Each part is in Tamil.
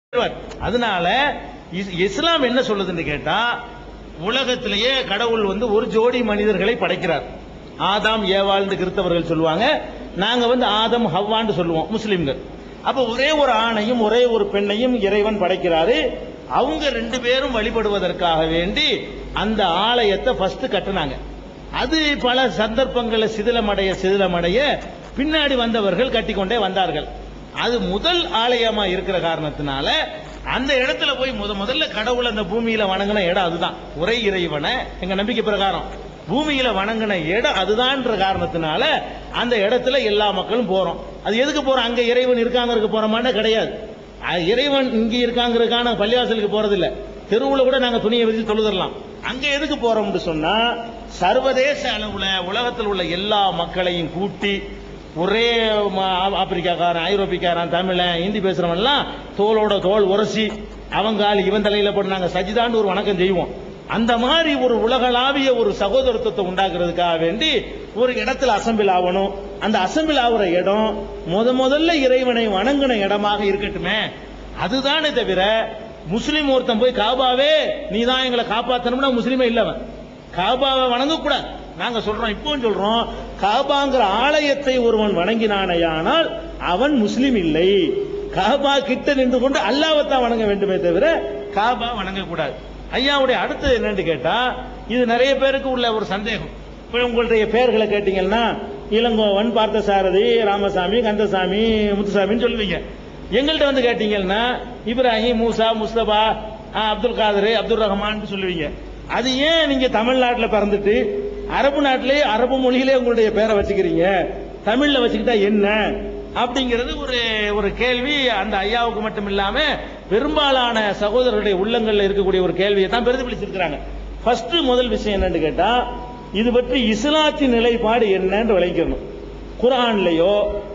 அதனால இஸ்- இஸ்லாம் என்ன சொல்லுதுன்னு கேட்டா உலகத்திலேயே கடவுள் வந்து ஒரு ஜோடி மனிதர்களை படைக்கிறார் ஆதாம் ஏவாள்னு கிறிஸ்தவர்கள் சொல்லுவாங்க நாங்க வந்து ஆதம் ஹவ்வான்னு சொல்லுவோம் முஸ்லிம்கள் அப்ப ஒரே ஒரு ஆணையும் ஒரே ஒரு பெண்ணையும் இறைவன் படைக்கிறாரு அவங்க ரெண்டு பேரும் வழிபடுவதற்காக வேண்டி அந்த ஆலயத்தை ஃபர்ஸ்ட் கட்டுனாங்க அது பல சந்தர்ப்பங்களில் சிதிலமடைய சிதிலமடைய பின்னாடி வந்தவர்கள் கட்டிக்கொண்டே வந்தார்கள் அது முதல் ஆலயமா இருக்கிற காரணத்தினால அந்த இடத்துல போய் முத முதல்ல கடவுள் அந்த பூமியில வணங்கின இடம் அதுதான் ஒரே இறைவனை எங்க நம்பிக்கை பிரகாரம் பூமியில வணங்கின இடம் அதுதான்ற காரணத்தினால அந்த இடத்துல எல்லா மக்களும் போறோம் அது எதுக்கு போறோம் அங்க இறைவன் இருக்காங்க இருக்க போறோமான்னு கிடையாது அது இறைவன் இங்க இருக்காங்கிறதுக்கான பள்ளிவாசலுக்கு போறது இல்ல தெருவுல கூட நாங்க துணியை வச்சு தொழுதரலாம் அங்க எதுக்கு போறோம்னு சொன்னா சர்வதேச அளவுல உலகத்தில் உள்ள எல்லா மக்களையும் கூட்டி ஒரே ம- ஆ- ஆப்பிரிக்காக்காரன் ஐரோப்பியக்காரன் தமிழன் ஹிந்தி பேசுறவன் எல்லாம் தோளோட தோல் உரசி அவங்க ஆள் இவன் தலையில போட்டு நாங்க சஜிதான்னு ஒரு வணக்கம் செய்வோம் அந்த மாதிரி ஒரு உலகளாவிய ஒரு சகோதரத்துவத்தை உண்டாக்குறதுக்காக வேண்டி ஒரு இடத்துல அசம்பிள் ஆகணும் அந்த அசம்பிள் ஆகுற இடம் முத முதல்ல இறைவனை வணங்கின இடமாக இருக்கட்டுமே அதுதானே தவிர முஸ்லீம் ஒருத்தன் போய் காபாவே நீ தான் எங்களை காப்பாத்தணும்னா முஸ்லீமே இல்லவன் காபாவை வணங்கக்கூடாது நாங்க சொல்றோம் இப்பவும் சொல்றோம் காபாங்கிற ஆலயத்தை ஒருவன் வணங்கினானையானால் அவன் முஸ்லிம் இல்லை காபா கிட்ட நின்று கொண்டு அல்லாஹ்வைத்தான் வணங்க வேண்டுமே தவிர காபா வணங்கக்கூடாது ஐயாவுடைய அடுத்தது என்னன்னு கேட்டா இது நிறைய பேருக்கு உள்ள ஒரு சந்தேகம் இப்ப உங்களுடைய பெயர்களை கேட்டீங்கன்னா இளங்கோவன் பார்த்தசாரதி ராமசாமி கந்தசாமி முத்துசாமின்னு சொல்லுவீங்க எங்கள்கிட்ட வந்து கேட்டீங்கன்னா இப்ராஹிம் மூசா முஸ்தபா ஆ, அப்துல் காதர் அப்துல் ரஹ்மான் சொல்லுவீங்க அது ஏன் நீங்க தமிழ்நாட்டில் பிறந்துட்டு அரபு நாட்டிலே அரபு மொழியிலே உங்களுடைய பேரை வச்சுக்கிறீங்க தமிழ்ல வச்சுக்கிட்டா என்ன அப்படிங்கிறது ஒரு ஒரு கேள்வி அந்த ஐயாவுக்கு மட்டும் இல்லாம பெரும்பாலான சகோதரர்களுடைய உள்ளங்கள்ல இருக்கக்கூடிய ஒரு கேள்வியை தான் பிரதிபலிச்சிருக்கிறாங்க ஃபர்ஸ்ட் முதல் விஷயம் என்னன்னு கேட்டா இது பற்றி இஸ்லாத்தின் நிலைப்பாடு என்னன்னு விளங்கிக்கணும் குர்ஆன்லயோ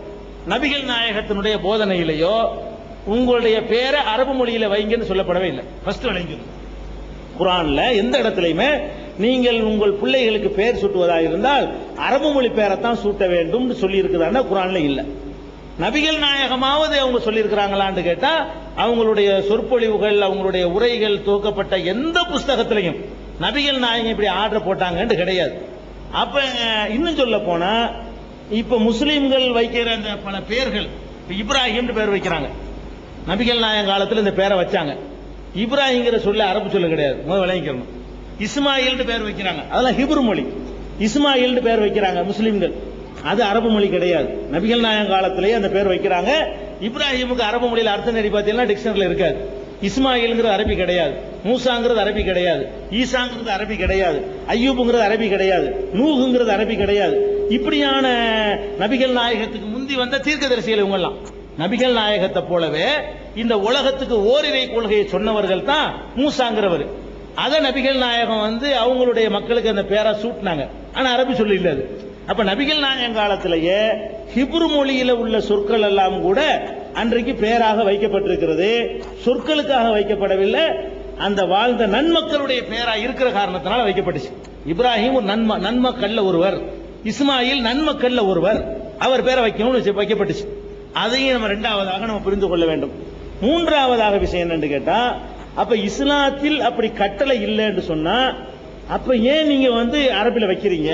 நபிகள் நாயகத்தினுடைய போதனையிலேயோ உங்களுடைய பேரை அரபு மொழியில வைங்கன்னு சொல்லப்படவே இல்லை ஃபர்ஸ்ட் விளங்கிக்கணும் குரான்ல எந்த இடத்துலையுமே நீங்கள் உங்கள் பிள்ளைகளுக்கு பெயர் சூட்டுவதா இருந்தால் அரபு மொழி பெயரைத்தான் சூட்ட வேண்டும் சொல்லி இருக்குதான்னா குரான்ல இல்ல நபிகள் நாயகமாவது அவங்க சொல்லியிருக்கிறாங்களான்னு கேட்டா அவங்களுடைய சொற்பொழிவுகள் அவங்களுடைய உரைகள் துவக்கப்பட்ட எந்த புஸ்தகத்திலையும் நபிகள் நாயகம் இப்படி ஆர்டர் போட்டாங்கன்னு கிடையாது அப்ப அஹ், இன்னும் சொல்ல போனா இப்ப முஸ்லிம்கள் வைக்கிற அந்த பல பேர்கள் இப்ப இப்ராஹிம்னு பேர் வைக்கிறாங்க நபிகள் நாயகம் காலத்துல இந்த பேரை வச்சாங்க இப்ராஹிங்கிற சொல்ல அரபு சொல்ல கிடையாது முதல்ல விளங்கிக்கணும் இஸ்மாயில்னு பேர் வைக்கிறாங்க அதெல்லாம் ஹிப்ரு மொழி இஸ்மாயில்னு பேர் வைக்கிறாங்க முஸ்லிம்கள் அது அரபு மொழி கிடையாது நபிகள் நாயகம் காலத்திலேயே அந்த பேர் வைக்கிறாங்க இப்ராஹிமுக்கு அரபு மொழியில அர்த்தம் தேடி பார்த்தீங்கன்னா டிக்ஷனரியில் இருக்காது இஸ்மாயில்ங்கிறது அரபி கிடையாது மூசாங்கிறது அரபி கிடையாது ஈசாங்கிறது அரபி கிடையாது ஐயூபுங்கிறது அரபி கிடையாது நூகுங்கிறது அரபி கிடையாது இப்படியான நபிகள் நாயகத்துக்கு முந்தி வந்த தீர்க்கதரிசிகள் இவங்கெல்லாம் நபிகள் நாயகத்தை போலவே இந்த உலகத்துக்கு ஓரிரை கொள்கையை சொன்னவர்கள் தான் மூசாங்கிறவர் அத நபிகள் நாயகம் வந்து அவங்களுடைய மக்களுக்கு அந்த பேரா சூட்டினாங்க ஆனா அரபி சொல்லி இல்ல அது அப்ப நபிகள் நாயகம் காலத்திலேயே ஹிப்ரு மொழியில உள்ள சொற்கள் எல்லாம் கூட அன்றைக்கு பேராக வைக்கப்பட்டிருக்கிறது சொற்களுக்காக வைக்கப்படவில்லை அந்த வாழ்ந்த நன்மக்களுடைய பேரா இருக்கிற காரணத்தினால வைக்கப்பட்டுச்சு இப்ராஹிம் ஒரு நன்ம நன்மக்கல்ல ஒருவர் இஸ்மாயில் நன்மக்கல்ல ஒருவர் அவர் பேரை வைக்கணும்னு வச்சு- வைக்கப்பட்டுச்சு அதையும் நம்ம ரெண்டாவதாக நம்ம புரிந்து கொள்ள வேண்டும் மூன்றாவதாக விஷயம் என்னன்னு கேட்டா அப்ப இஸ்லாத்தில் அப்படி கட்டளை இல்லைன்னு சொன்னா அப்ப ஏன் நீங்க வந்து அரபில வைக்கிறீங்க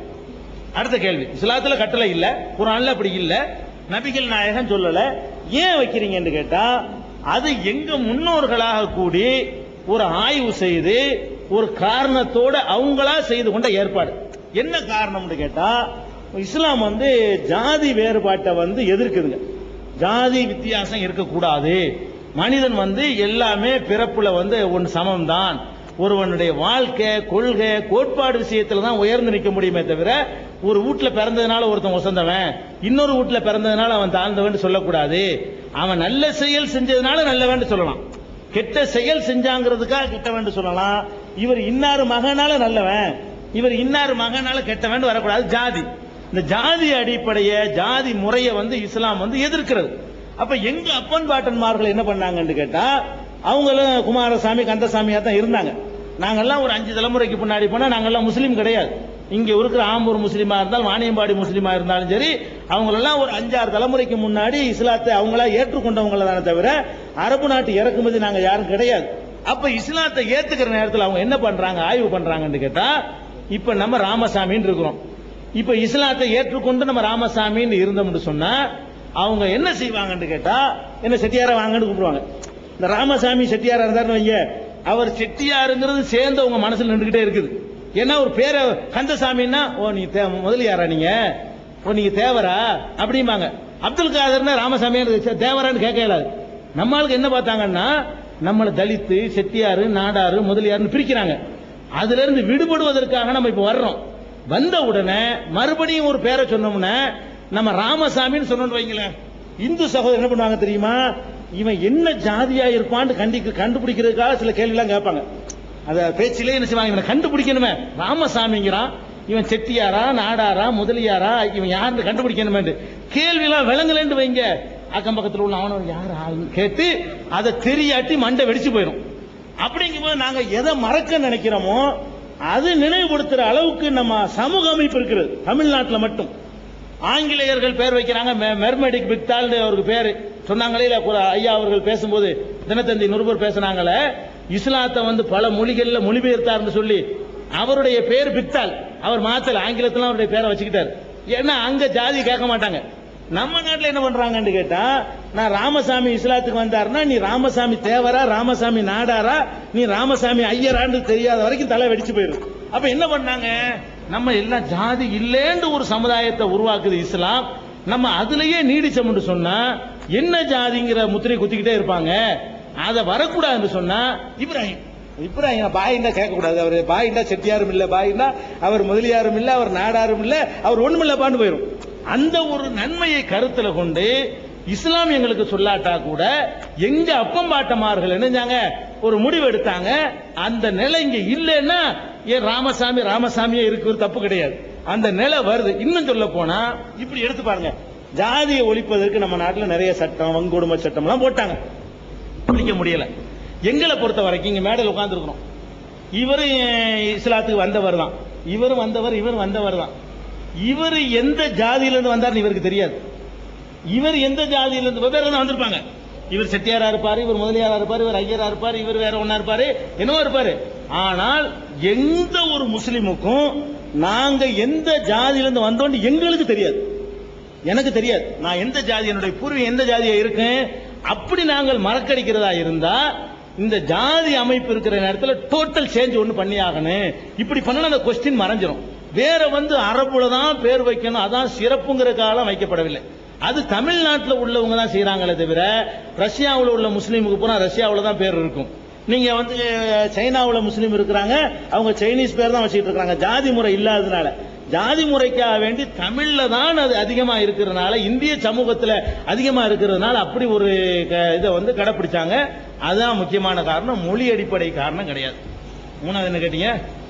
அடுத்த கேள்வி இஸ்லாத்துல கட்டளை இல்ல குரான்ல அப்படி இல்ல நபிகள் நாயகம் சொல்லல ஏன் வைக்கிறீங்கன்னு கேட்டா அது எங்க முன்னோர்களாக கூடி ஒரு ஆய்வு செய்து ஒரு காரணத்தோட அவங்களா செய்து கொண்ட ஏற்பாடு என்ன காரணம்னு கேட்டா இஸ்லாம் வந்து ஜாதி வேறுபாட்டை வந்து எதிர்க்குதுங்க ஜாதி வித்தியாசம் இருக்கக்கூடாது மனிதன் வந்து எல்லாமே பிறப்புல வந்து ஒன் சமம்தான் ஒருவனுடைய வாழ்க்கை கொள்கை கோட்பாடு விஷயத்துல தான் உயர்ந்து நிற்க முடியுமே தவிர ஒரு வீட்ல பிறந்ததுனால ஒருத்தன் உசந்தவன் இன்னொரு வீட்ல பிறந்ததுனால அவன் தாழ்ந்தவன் சொல்லக்கூடாது அவன் நல்ல செயல் செஞ்சதுனால நல்லவன் சொல்லலாம் கெட்ட செயல் செஞ்சாங்கிறதுக்காக கெட்டவன் சொல்லலாம் இவர் இன்னார் மகனால நல்லவன் இவர் இன்னார் மகனால கெட்டவன் வரக்கூடாது ஜாதி இந்த ஜாதி அடிப்படைய ஜாதி முறையை வந்து இஸ்லாம் வந்து எதிர்க்கிறது அப்ப எங்க அப்பன் பாட்டன்மார்கள் என்ன பண்ணாங்கன்னு கேட்டா அவங்களும் குமாரசாமி கந்தசாமியா தான் இருந்தாங்க நாங்கெல்லாம் ஒரு அஞ்சு தலைமுறைக்கு முன்னாடி போனா நாங்கெல்லாம் முஸ்லீம் கிடையாது இங்க இருக்கிற ஆம்பூர் முஸ்லீமா இருந்தாலும் வாணியம்பாடி முஸ்லீமா இருந்தாலும் சரி அவங்களெல்லாம் ஒரு அஞ்சாறு தலைமுறைக்கு முன்னாடி இஸ்லாத்தை அவங்களா ஏற்றுக்கொண்டவங்கள தானே தவிர அரபு நாட்டு இறக்குமதி நாங்க யாரும் கிடையாது அப்ப இஸ்லாத்தை ஏத்துக்கிற நேரத்தில் அவங்க என்ன பண்றாங்க ஆய்வு பண்றாங்கன்னு கேட்டா இப்ப நம்ம ராமசாமின்னு இருக்கிறோம் இப்ப இஸ்லாத்தை ஏற்றுக்கொண்டு நம்ம ராமசாமின்னு இருந்தோம்னு சொன்னா அவங்க என்ன செய்வாங்கன்னு கேட்டா என்ன செட்டியார வாங்கன்னு கூப்பிடுவாங்க இந்த ராமசாமி செட்டியாரா இருந்தாருன்னு வைங்க அவர் செட்டியாருங்கிறது சேர்ந்து உங்க மனசுல நின்றுகிட்டே இருக்குது ஏன்னா ஒரு பேரை கந்தசாமின்னா ஓ நீ தே முதலியாரா நீங்க ஓ நீங்க தேவரா அப்படிம்பாங்க அப்துல் காதர்னா ராமசாமி தேவரான்னு கேட்க இயலாது நம்மளுக்கு என்ன பார்த்தாங்கன்னா நம்மளை தலித்து செட்டியாரு நாடாரு முதலியாருன்னு பிரிக்கிறாங்க அதுல இருந்து விடுபடுவதற்காக நம்ம இப்ப வர்றோம் வந்த உடனே மறுபடியும் ஒரு பேரை சொன்னோம்னா நம்ம ராமசாமின்னு சொன்னோம்னு வைங்களேன் இந்து சகோதரர் என்ன பண்ணுவாங்க தெரியுமா இவன் என்ன ஜாதியா இருப்பான்னு கண்டிக்க கண்டுபிடிக்கிறதுக்காக சில கேள்வி எல்லாம் கேட்பாங்க அத பேச்சிலே என்ன செய்வாங்க இவனை கண்டுபிடிக்கணுமே ராமசாமிங்கிறான் இவன் செட்டியாரா நாடாரா முதலியாரா இவன் யாருன்னு கண்டுபிடிக்கணுமே கேள்வி எல்லாம் விளங்கலன்னு வைங்க அக்கம் பக்கத்தில் உள்ள அவன யார் ஆளுன்னு கேட்டு அதை தெரியாட்டி மண்டை வெடிச்சு போயிடும் அப்படிங்கும்போது நாங்க எதை மறக்க நினைக்கிறோமோ அது நினைவுபடுத்துற அளவுக்கு நம்ம சமூக அமைப்பு இருக்கிறது தமிழ்நாட்டில் மட்டும் ஆங்கிலேயர்கள் பேர் வைக்கிறாங்க மெ- மெர்மெடிக் பிக்தால் அவருக்கு பேரு சொன்னாங்களே இல்ல குர- ஐயா அவர்கள் பேசும்போது தினத்தந்தி நிருபர் பேசுனாங்களே இஸ்லாத்தை வந்து பல மொழிகள்ல மொழிபெயர்த்தார்னு சொல்லி அவருடைய பேர் பிக்தால் அவர் மாத்தல ஆங்கிலத்துல அவருடைய பேரை வச்சுக்கிட்டார் ஏன்னா அங்க ஜாதி கேட்க மாட்டாங்க நம்ம நாட்டுல என்ன பண்றாங்கன்னு கேட்டா நான் ராமசாமி இஸ்லாத்துக்கு வந்தாருன்னா நீ ராமசாமி தேவரா ராமசாமி நாடாரா நீ ராமசாமி ஐயரான்னு தெரியாத வரைக்கும் தலை வெடிச்சு போயிரும் அப்ப என்ன பண்ணாங்க நம்ம எல்லாம் ஜாதி இல்லேன்னு ஒரு சமுதாயத்தை உருவாக்குது இஸ்லாம் நம்ம அதுலயே நீடிச்சோம்னு சொன்னா என்ன ஜாதிங்கிற முத்திரை குத்திக்கிட்டே இருப்பாங்க அதை வரக்கூடாதுன்னு சொன்னா இப்ராஹிம் இப்ராஹிம் பாயிண்டா கேட்க கூடாது அவர் பாயிண்டா செட்டியாரும் இல்ல பாயிண்டா அவர் முதலியாரும் இல்ல அவர் நாடாரும் இல்ல அவர் ஒண்ணுமில்லப்பான்னு போயிரும் அந்த ஒரு நன்மையை கருத்துல கொண்டு இஸ்லாம் எங்களுக்கு சொல்லாட்டா கூட எங்க அப்பம்பாட்டமார்கள் என்னஞ்சாங்க ஒரு முடிவு எடுத்தாங்க அந்த நிலை இங்க இல்லைன்னா ஏன் ராமசாமி ராமசாமியே இருக்கிறது தப்பு கிடையாது அந்த நிலை வருது இன்னும் சொல்ல போனா இப்படி எடுத்து பாருங்க ஜாதியை ஒழிப்பதற்கு நம்ம நாட்டுல நிறைய சட்டம் வன்கொடுமை சட்டம் எல்லாம் போட்டாங்க ஒழிக்க முடியல எங்களை பொறுத்த வரைக்கும் இங்க மேடையில் உட்கார்ந்துருக்கிறோம் இவரும் இஸ்லாத்துக்கு வந்தவர் தான் இவரும் வந்தவர் இவர் வந்தவர் தான் இவர் எந்த ஜாதியிலிருந்து வந்தார்னு இவருக்கு தெரியாது இவர் எந்த ஜாதியிலிருந்து வெவ்வேறு தான் வந்திருப்பாங்க இவர் செட்டியாரா இருப்பாரு இவர் முதலியாரா இருப்பாரு இவர் ஐயரா இருப்பாரு இவர் வேற ஒண்ணா இருப்பாரு என்னவோ இருப்பாரு ஆனால் எந்த ஒரு முஸ்லிமுக்கும் நாங்க எந்த ஜாதியிலிருந்து வந்தோம்னு எங்களுக்கு தெரியாது எனக்கு தெரியாது நான் எந்த ஜாதி என்னுடைய பூர்வீகம் எந்த ஜாதியா இருக்கேன் அப்படி நாங்கள் மறக்கடிக்கிறதா இருந்தா இந்த ஜாதி அமைப்பு இருக்கிற நேரத்தில் டோட்டல் சேஞ்ச் ஒன்று பண்ணி ஆகணும் இப்படி பண்ணா அந்த கொஸ்டின் மறைஞ்சிரும் வேற வந்து அரபுல தான் பேர் வைக்கணும் அதான் சிறப்புங்கிற காலம் வைக்கப்படவில்லை அது தமிழ்நாட்டில் உள்ளவங்க தான் செய்யறாங்களே தவிர ரஷ்யாவில் உள்ள முஸ்லீமுக்கு போனா ரஷ்யாவில் தான் பேர் இருக்கும் நீங்க வந்து சைனாவில் முஸ்லீம் இருக்கிறாங்க அவங்க சைனீஸ் பேர் தான் வச்சுட்டு இருக்காங்க ஜாதி முறை இல்லாததுனால ஜாதி முறைக்காக வேண்டி தமிழ்ல தான் அது அதிகமா இருக்கிறதுனால இந்திய சமூகத்துல அதிகமா இருக்கிறதுனால அப்படி ஒரு க- இதை வந்து கடைப்பிடிச்சாங்க அதுதான் முக்கியமான காரணம் மொழி அடிப்படை காரணம் கிடையாது மூணாவது என்ன கேட்டீங்க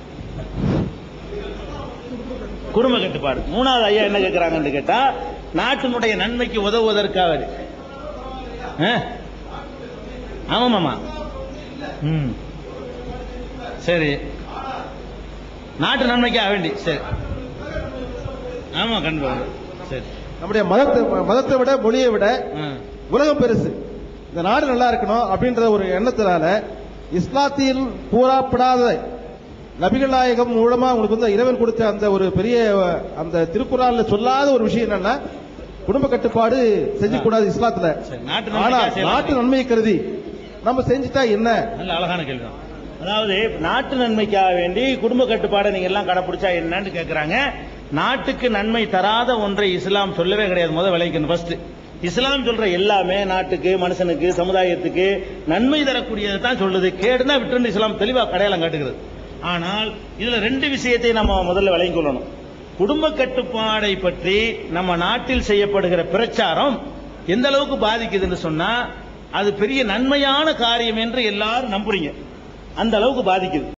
குடும்ப கட்டுப்பாடு மூணாவது ஐயா என்ன கேட்கிறாங்கன்னு கேட்டா நாட்டினுடைய நன்மைக்கு உதவுவதற்காக ஆ? ஆமாமாமா ம் சரி நாட்டு நன்மைக்காக வேண்டி சரி ஆமா கண்டிப்பா சரி நம்முடைய மதத்தை மதத்தை விட மொழியை விட ஆ. உலகம் பெருசு இந்த நாடு நல்லா இருக்கணும் அப்படின்ற ஒரு எண்ணத்தினால இஸ்லாத்தில் கூறப்படாத நபிகள் நாயகம் மூலமா உங்களுக்கு வந்து இறைவன் கொடுத்த அந்த ஒரு பெரிய அந்த திருக்குறான்ல சொல்லாத ஒரு விஷயம் என்னன்னா குடும்ப கட்டுப்பாடு செஞ்சக்கூடாது இஸ்லாத்துல சரி, நாட்டு ஆனா நன்மைக்காக செய்யலாம். நாட்டு நன்மையை கருதி நம்ம செஞ்சுட்டா என்ன நல்ல அழகான கேள்வி தான் அதாவது நாட்டு நன்மைக்காக வேண்டி குடும்ப கட்டுப்பாடை நீங்க எல்லாம் கடைப்பிடிச்சா என்னன்னு கேக்குறாங்க நாட்டுக்கு நன்மை தராத ஒன்றை இஸ்லாம் சொல்லவே கிடையாது முத விளைக்கணும் ஃபர்ஸ்ட் இஸ்லாம் சொல்ற எல்லாமே நாட்டுக்கு மனுஷனுக்கு சமுதாயத்துக்கு நன்மை தரக்கூடியதை தான் சொல்லுது கேடுனா விட்டு இஸ்லாம் தெளிவா கடையாளம் காட்டுகிறது ஆனால் இதுல ரெண்டு விஷயத்தை நம்ம முதல்ல விளங்கிக் கொள்ளணும் குடும்ப கட்டுப்பாடை பற்றி நம்ம நாட்டில் செய்யப்படுகிற பிரச்சாரம் எந்த அளவுக்கு பாதிக்குதுன்னு சொன்னா அது பெரிய நன்மையான காரியம் என்று எல்லாரும் நம்புறீங்க அந்த அளவுக்கு பாதிக்குது